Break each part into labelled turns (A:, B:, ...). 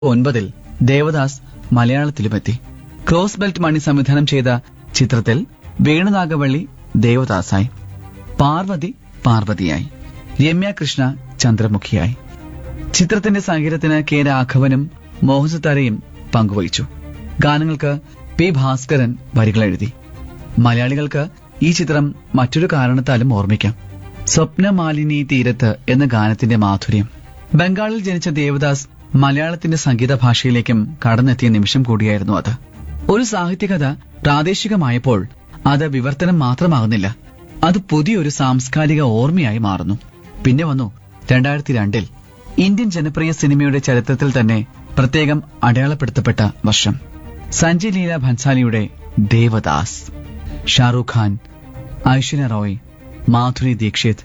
A: ഒൻപതിൽ ദേവദാസ് മലയാളത്തിലുമെത്തി ക്രോസ് ബെൽറ്റ് മണി സംവിധാനം ചെയ്ത ചിത്രത്തിൽ വേണുനാഗവള്ളി ദേവദാസായി പാർവതി പാർവതിയായി രമ്യ കൃഷ്ണ ചന്ദ്രമുഖിയായി ചിത്രത്തിന്റെ സംഗീതത്തിന് കെ രാഘവനും മോഹൻസിത്താരയും പങ്കുവഹിച്ചു ഗാനങ്ങൾക്ക് പി ഭാസ്കരൻ വരികൾ എഴുതി മലയാളികൾക്ക് ഈ ചിത്രം മറ്റൊരു കാരണത്താലും ഓർമ്മിക്കാം സ്വപ്നമാലിനി തീരത്ത് എന്ന ഗാനത്തിന്റെ മാധുര്യം ബംഗാളിൽ ജനിച്ച ദേവദാസ് മലയാളത്തിന്റെ സംഗീത ഭാഷയിലേക്കും കടന്നെത്തിയ നിമിഷം കൂടിയായിരുന്നു അത് ഒരു സാഹിത്യകഥ പ്രാദേശികമായപ്പോൾ അത് വിവർത്തനം മാത്രമാകുന്നില്ല അത് പുതിയൊരു സാംസ്കാരിക ഓർമ്മയായി മാറുന്നു പിന്നെ വന്നു രണ്ടായിരത്തി രണ്ടിൽ ഇന്ത്യൻ ജനപ്രിയ സിനിമയുടെ ചരിത്രത്തിൽ തന്നെ പ്രത്യേകം അടയാളപ്പെടുത്തപ്പെട്ട വർഷം സഞ്ജയ് ലീല ഭൻസാലിയുടെ ദേവദാസ് ഷാറൂഖ് ഖാൻ ഐശ്വര്യ റോയ് മാധുരി ദീക്ഷിത്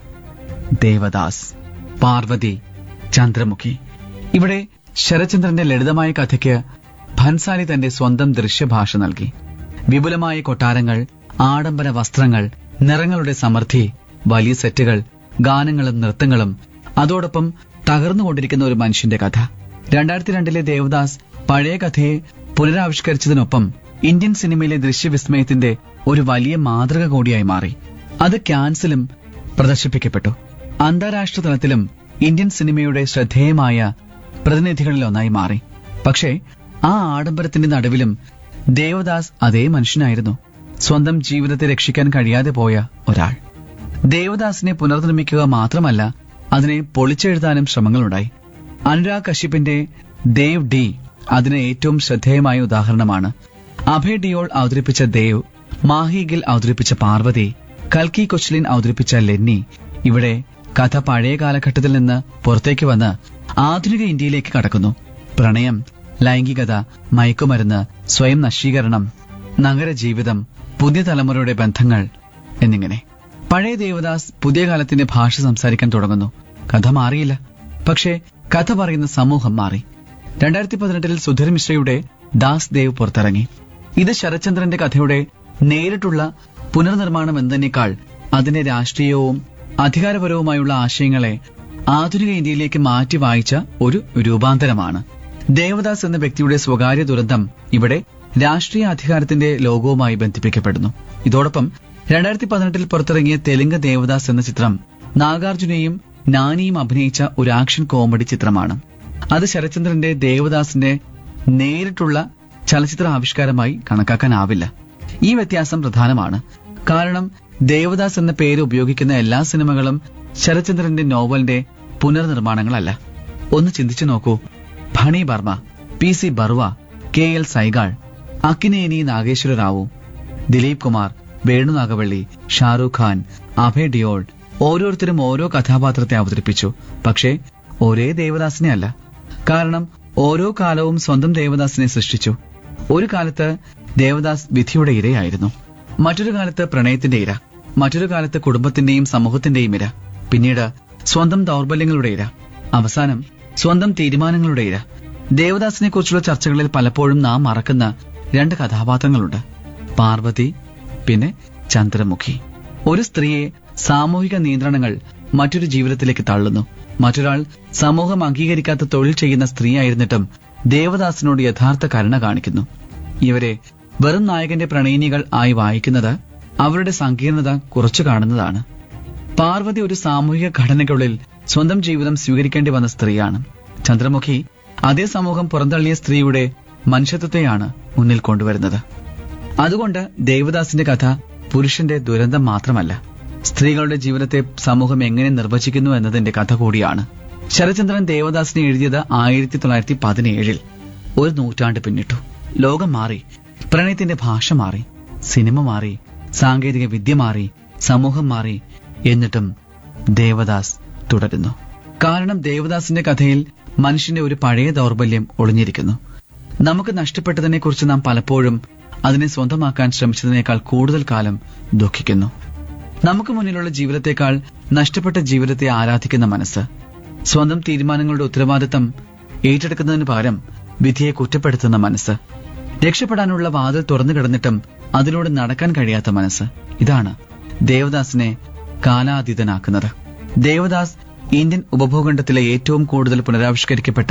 A: ദേവദാസ് പാർവതി ചന്ദ്രമുഖി ഇവിടെ ശരചന്ദ്രന്റെ ലളിതമായ കഥയ്ക്ക് ഭൻസാലി തന്റെ സ്വന്തം ദൃശ്യഭാഷ നൽകി വിപുലമായ കൊട്ടാരങ്ങൾ ആഡംബര വസ്ത്രങ്ങൾ നിറങ്ങളുടെ സമൃദ്ധി വലിയ സെറ്റുകൾ ഗാനങ്ങളും നൃത്തങ്ങളും അതോടൊപ്പം തകർന്നുകൊണ്ടിരിക്കുന്ന ഒരു മനുഷ്യന്റെ കഥ രണ്ടായിരത്തി രണ്ടിലെ ദേവദാസ് പഴയ കഥയെ പുനരാവിഷ്കരിച്ചതിനൊപ്പം ഇന്ത്യൻ സിനിമയിലെ ദൃശ്യവിസ്മയത്തിന്റെ ഒരു വലിയ മാതൃക കൂടിയായി മാറി അത് ക്യാൻസിലും പ്രദർശിപ്പിക്കപ്പെട്ടു അന്താരാഷ്ട്ര തലത്തിലും ഇന്ത്യൻ സിനിമയുടെ ശ്രദ്ധേയമായ പ്രതിനിധികളിലൊന്നായി മാറി പക്ഷേ ആ ആഡംബരത്തിന്റെ നടുവിലും ദേവദാസ് അതേ മനുഷ്യനായിരുന്നു സ്വന്തം ജീവിതത്തെ രക്ഷിക്കാൻ കഴിയാതെ പോയ ഒരാൾ ദേവദാസിനെ പുനർനിർമ്മിക്കുക മാത്രമല്ല അതിനെ പൊളിച്ചെഴുതാനും ശ്രമങ്ങളുണ്ടായി അനുരാഗ് കശ്യപിന്റെ ദേവ് ഡി അതിന് ഏറ്റവും ശ്രദ്ധേയമായ ഉദാഹരണമാണ് അഭയ് ഡിയോൾ അവതരിപ്പിച്ച ദേവ് മാഹി ഗിൽ അവതരിപ്പിച്ച പാർവതി കൽക്കി കൊച്ലിൻ അവതരിപ്പിച്ച ലെന്നി ഇവിടെ കഥ പഴയ കാലഘട്ടത്തിൽ നിന്ന് പുറത്തേക്ക് വന്ന് ആധുനിക ഇന്ത്യയിലേക്ക് കടക്കുന്നു പ്രണയം ലൈംഗികത മയക്കുമരുന്ന് സ്വയം നശീകരണം നഗരജീവിതം പുതിയ തലമുറയുടെ ബന്ധങ്ങൾ എന്നിങ്ങനെ പഴയ ദേവദാസ് പുതിയ കാലത്തിന്റെ ഭാഷ സംസാരിക്കാൻ തുടങ്ങുന്നു കഥ മാറിയില്ല പക്ഷേ കഥ പറയുന്ന സമൂഹം മാറി രണ്ടായിരത്തി പതിനെട്ടിൽ സുധീർ മിശ്രയുടെ ദാസ് ദേവ് പുറത്തിറങ്ങി ഇത് ശരത്ചന്ദ്രന്റെ കഥയുടെ നേരിട്ടുള്ള പുനർനിർമ്മാണം എന്നതിനേക്കാൾ അതിന്റെ രാഷ്ട്രീയവും അധികാരപരവുമായുള്ള ആശയങ്ങളെ ആധുനിക ഇന്ത്യയിലേക്ക് മാറ്റി വായിച്ച ഒരു രൂപാന്തരമാണ് ദേവദാസ് എന്ന വ്യക്തിയുടെ സ്വകാര്യ ദുരന്തം ഇവിടെ രാഷ്ട്രീയ അധികാരത്തിന്റെ ലോകവുമായി ബന്ധിപ്പിക്കപ്പെടുന്നു ഇതോടൊപ്പം രണ്ടായിരത്തി പതിനെട്ടിൽ പുറത്തിറങ്ങിയ തെലുങ്ക് ദേവദാസ് എന്ന ചിത്രം നാഗാർജുനയും നാനിയും അഭിനയിച്ച ഒരു ആക്ഷൻ കോമഡി ചിത്രമാണ് അത് ശരത്ചന്ദ്രന്റെ ദേവദാസിന്റെ നേരിട്ടുള്ള ചലച്ചിത്ര ആവിഷ്കാരമായി കണക്കാക്കാനാവില്ല ഈ വ്യത്യാസം പ്രധാനമാണ് കാരണം ദേവദാസ് എന്ന പേര് ഉപയോഗിക്കുന്ന എല്ലാ സിനിമകളും ശരത്ചന്ദ്രന്റെ നോവലിന്റെ പുനർനിർമ്മാണങ്ങളല്ല ഒന്ന് ചിന്തിച്ചു നോക്കൂ ഭണി ബർമ്മ P C Barua K L Saigal Akkineni Nageswara Rao Dilip Kumar Venu Nagavalli Shahrukh Khan Abhay Deol ഓരോരുത്തരും ഓരോ കഥാപാത്രത്തെ അവതരിപ്പിച്ചു പക്ഷേ ഒരേ ദേവദാസിനെ അല്ല കാരണം ഓരോ കാലവും സ്വന്തം ദേവദാസിനെ സൃഷ്ടിച്ചു ഒരു കാലത്ത് ദേവദാസ് വിധിയുടെ ഇരയായിരുന്നു മറ്റൊരു കാലത്ത് പ്രണയത്തിന്റെ ഇര മറ്റൊരു കാലത്ത് കുടുംബത്തിന്റെയും സമൂഹത്തിന്റെയും ഇര പിന്നീട് സ്വന്തം ദൗർബല്യങ്ങളുടെ ഇര അവസാനം സ്വന്തം തീരുമാനങ്ങളുടെ ഇര ദേവദാസിനെ കുറിച്ചുള്ള ചർച്ചകളിൽ പലപ്പോഴും നാം മറക്കുന്ന രണ്ട് കഥാപാത്രങ്ങളുണ്ട് പാർവതി പിന്നെ ചന്ദ്രമുഖി ഒരു സ്ത്രീയെ സാമൂഹിക നിയന്ത്രണങ്ങൾ മറ്റൊരു ജീവിതത്തിലേക്ക് തള്ളുന്നു മറ്റൊരാൾ സമൂഹം അംഗീകരിക്കാത്ത തൊഴിൽ ചെയ്യുന്ന സ്ത്രീയായിരുന്നിട്ടും ദേവദാസിനോട് യഥാർത്ഥ കരുണ കാണിക്കുന്നു ഇവരെ വെറും നായകന്റെ പ്രണയിനികൾ ആയി വായിക്കുന്നത് അവരുടെ സങ്കീർണത കുറച്ചു കാണുന്നതാണ് പാർവതി ഒരു സാമൂഹിക ഘടനയ്ക്കുള്ളിൽ സ്വന്തം ജീവിതം സ്വീകരിക്കേണ്ടി വന്ന സ്ത്രീയാണ് ചന്ദ്രമുഖി അതേ സമൂഹം പുറന്തള്ളിയ സ്ത്രീയുടെ മനുഷ്യത്വത്തെയാണ് മുന്നിൽ കൊണ്ടുവരുന്നത് അതുകൊണ്ട് ദേവദാസിന്റെ കഥ പുരുഷന്റെ ദുരന്തം മാത്രമല്ല സ്ത്രീകളുടെ ജീവിതത്തെ സമൂഹം എങ്ങനെ നിർവചിക്കുന്നു എന്നതിന്റെ കഥ കൂടിയാണ് ശരചന്ദ്രൻ ദേവദാസിനെ എഴുതിയത് ആയിരത്തി തൊള്ളായിരത്തി പതിനേഴിൽ ഒരു നൂറ്റാണ്ട് പിന്നിട്ടു ലോകം മാറി പ്രണയത്തിന്റെ ഭാഷ മാറി സിനിമ മാറി സാങ്കേതിക വിദ്യ മാറി സമൂഹം മാറി എന്നിട്ടും ദേവദാസ് തുടരുന്നു കാരണം ദേവദാസിന്റെ കഥയിൽ മനുഷ്യന്റെ ഒരു പഴയ ദൗർബല്യം ഒളിഞ്ഞിരിക്കുന്നു നമുക്ക് നഷ്ടപ്പെട്ടതിനെ കുറിച്ച് നാം പലപ്പോഴും അതിനെ സ്വന്തമാക്കാൻ ശ്രമിച്ചതിനേക്കാൾ കൂടുതൽ കാലം ദുഃഖിക്കുന്നു നമുക്ക് മുന്നിലുള്ള ജീവിതത്തെക്കാൾ നഷ്ടപ്പെട്ട ജീവിതത്തെ ആരാധിക്കുന്ന മനസ്സ് സ്വന്തം തീരുമാനങ്ങളുടെ ഉത്തരവാദിത്തം ഏറ്റെടുക്കുന്നതിന് പകരം വിധിയെ കുറ്റപ്പെടുത്തുന്ന മനസ്സ് രക്ഷപ്പെടാനുള്ള വാതിൽ തുറന്നു കിടന്നിട്ടും അതിലൂടെ നടക്കാൻ കഴിയാത്ത മനസ്സ് ഇതാണ് ദേവദാസിനെ കാലാതീതനാക്കുന്നത് ദേവദാസ് ഇന്ത്യൻ ഉപഭൂഖണ്ഡത്തിലെ ഏറ്റവും കൂടുതൽ പുനരാവിഷ്കരിക്കപ്പെട്ട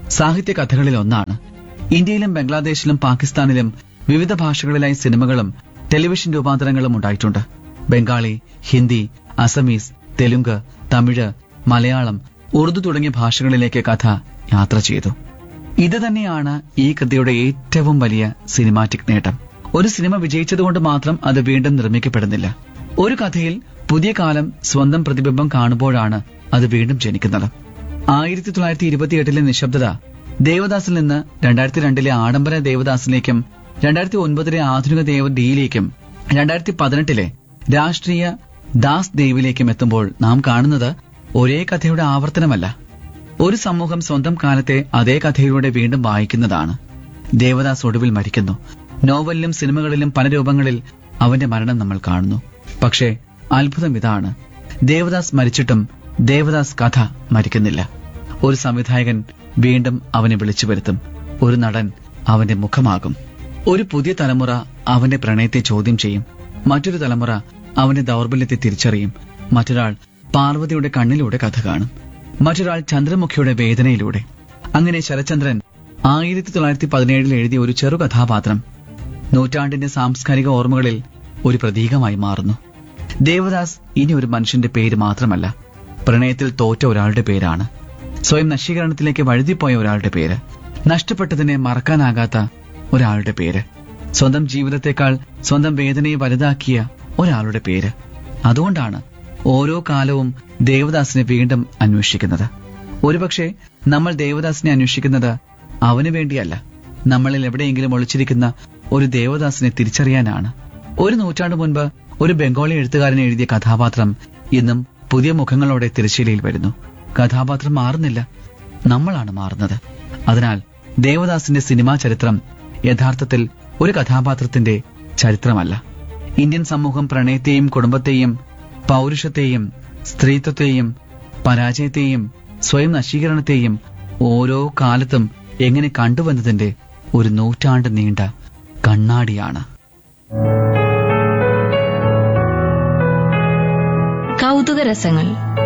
A: സാഹിത്യ കഥകളിൽ ഒന്നാണ് ഇന്ത്യയിലും ബംഗ്ലാദേശിലും പാകിസ്ഥാനിലും വിവിധ ഭാഷകളിലായി സിനിമകളും ടെലിവിഷൻ രൂപാന്തരങ്ങളും ഉണ്ടായിട്ടുണ്ട് ബംഗാളി ഹിന്ദി അസമീസ് തെലുങ്ക് തമിഴ് മലയാളം ഉറുദു തുടങ്ങിയ ഭാഷകളിലേക്ക് കഥ യാത്ര ചെയ്തു ഇത് തന്നെയാണ് ഈ കൃതിയുടെ ഏറ്റവും വലിയ സിനിമാറ്റിക് നേട്ടം ഒരു സിനിമ വിജയിച്ചതുകൊണ്ട് മാത്രം അത് വീണ്ടും നിർമ്മിക്കപ്പെടുന്നില്ല ഒരു കഥയിൽ പുതിയ കാലം സ്വന്തം പ്രതിബിംബം കാണുമ്പോഴാണ് അത് വീണ്ടും ജനിക്കുന്നത് ആയിരത്തി തൊള്ളായിരത്തി ഇരുപത്തിയെട്ടിലെ നിശബ്ദത ദേവദാസിൽ നിന്ന് രണ്ടായിരത്തി രണ്ടിലെ ആഡംബര ദേവദാസിലേക്കും രണ്ടായിരത്തി ഒൻപതിലെ ആധുനിക ദേവ ഡിയിലേക്കും രണ്ടായിരത്തി പതിനെട്ടിലെ രാഷ്ട്രീയ ദാസ് ദേവിലേക്കും എത്തുമ്പോൾ നാം കാണുന്നത് ഒരേ കഥയുടെ ആവർത്തനമല്ല ഒരു സമൂഹം സ്വന്തം കാലത്തെ അതേ കഥയിലൂടെ വീണ്ടും വായിക്കുന്നതാണ് ദേവദാസ് ഒടുവിൽ മരിക്കുന്നു നോവലിലും സിനിമകളിലും പല രൂപങ്ങളിൽ അവന്റെ മരണം നമ്മൾ കാണുന്നു പക്ഷേ അത്ഭുതം ഇതാണ് ദേവദാസ് മരിച്ചിട്ടും ദേവദാസ് കഥ മരിക്കുന്നില്ല ഒരു സംവിധായകൻ വീണ്ടും അവനെ വിളിച്ചു വരുത്തും ഒരു നടൻ അവന്റെ മുഖമാകും ഒരു പുതിയ തലമുറ അവന്റെ പ്രണയത്തെ ചോദ്യം ചെയ്യും മറ്റൊരു തലമുറ അവന്റെ ദൗർബല്യത്തെ തിരിച്ചറിയും മറ്റൊരാൾ പാർവതിയുടെ കണ്ണിലൂടെ കഥ കാണും മറ്റൊരാൾ ചന്ദ്രമുഖിയുടെ വേദനയിലൂടെ അങ്ങനെ ശരചന്ദ്രൻ ആയിരത്തി തൊള്ളായിരത്തി പതിനേഴിൽ എഴുതിയ ഒരു ചെറു കഥാപാത്രം നൂറ്റാണ്ടിന്റെ സാംസ്കാരിക ഓർമ്മകളിൽ ഒരു പ്രതീകമായി മാറുന്നു ദേവദാസ് ഇനി ഒരു മനുഷ്യന്റെ പേര് മാത്രമല്ല പ്രണയത്തിൽ തോറ്റ ഒരാളുടെ പേരാണ് സ്വയം നശീകരണത്തിലേക്ക് വഴുതിപ്പോയ ഒരാളുടെ പേര് നഷ്ടപ്പെട്ടതിനെ മറക്കാനാകാത്ത ഒരാളുടെ പേര് സ്വന്തം ജീവിതത്തെക്കാൾ സ്വന്തം വേദനയെ വലുതാക്കിയ ഒരാളുടെ പേര് അതുകൊണ്ടാണ് ഓരോ കാലവും ദേവദാസിനെ വീണ്ടും അന്വേഷിക്കുന്നത് ഒരുപക്ഷെ നമ്മൾ ദേവദാസിനെ അന്വേഷിക്കുന്നത് അവന് വേണ്ടിയല്ല നമ്മളിൽ എവിടെയെങ്കിലും ഒളിച്ചിരിക്കുന്ന ഒരു ദേവദാസിനെ തിരിച്ചറിയാനാണ് ഒരു നൂറ്റാണ്ട് മുൻപ് ഒരു ബംഗാളി എഴുത്തുകാരൻ എഴുതിയ കഥാപാത്രം ഇന്നും പുതിയ മുഖങ്ങളോടെ തിരശ്ശീലയിൽ വരുന്നു കഥാപാത്രം മാറുന്നില്ല നമ്മളാണ് മാറുന്നത് അതിനാൽ ദേവദാസിന്റെ സിനിമാ ചരിത്രം യഥാർത്ഥത്തിൽ ഒരു കഥാപാത്രത്തിന്റെ ചരിത്രമല്ല ഇന്ത്യൻ സമൂഹം പ്രണയത്തെയും കുടുംബത്തെയും പൗരുഷത്തെയും സ്ത്രീത്വത്തെയും പരാജയത്തെയും സ്വയം നശീകരണത്തെയും ഓരോ കാലത്തും എങ്ങനെ കണ്ടുവന്നതിന്റെ ഒരു നൂറ്റാണ്ട് നീണ്ട കണ്ണാടിയാണ്
B: കൗതുക രസങ്ങൾ